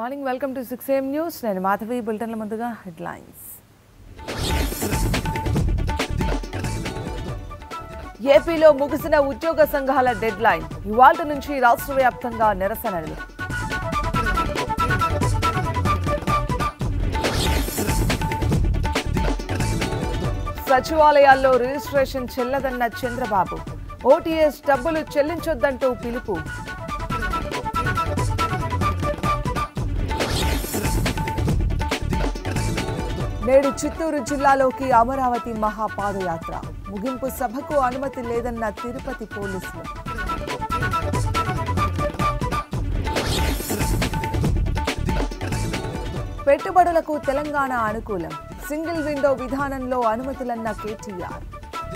morning welcome to six AM news నేను మాధవి బులెటిన్ల ముందుగా headlines ఏపీలో ముగిసిన ఉద్యోగ సంఘాల డెడ్ లైన్ ఇవాళ నుంచి రాష్ట్ర వ్యాప్తంగా నిరసనలు సచివాలయాల్లో రిజిస్ట్రేషన్ చెల్లదన్న చంద్రబాబు ఓటీఎస్ డబ్బులు చెల్లించొద్దంటూ పిలుపు నేడు చిత్తూరు జిల్లాలోకి అమరావతి మహాపాదయాత్ర ముగింపు సభకు అనుమతి లేదన్న తిరుపతి పోలీసులు పెట్టుబడులకు తెలంగాణ అనుకూలం సింగిల్ విండో విధానంలో అనుమతులన్న కేటీఆర్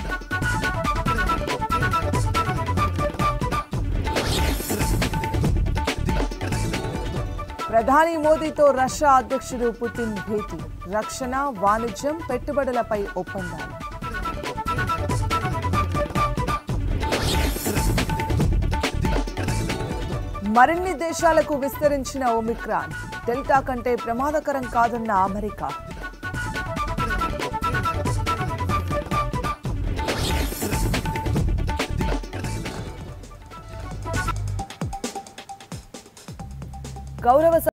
ప్రధాని మోదీతో రష్యా అధ్యక్షుడు పుతిన్ భేటీ రక్షణ వాణిజ్యం పెట్టుబడులపై ఒప్పందాలు మరిన్ని దేశాలకు విస్తరించిన ఒమిక్రాన్ డెల్టా కంటే ప్రమాదకరం కాదన్న అమెరికా గౌరవ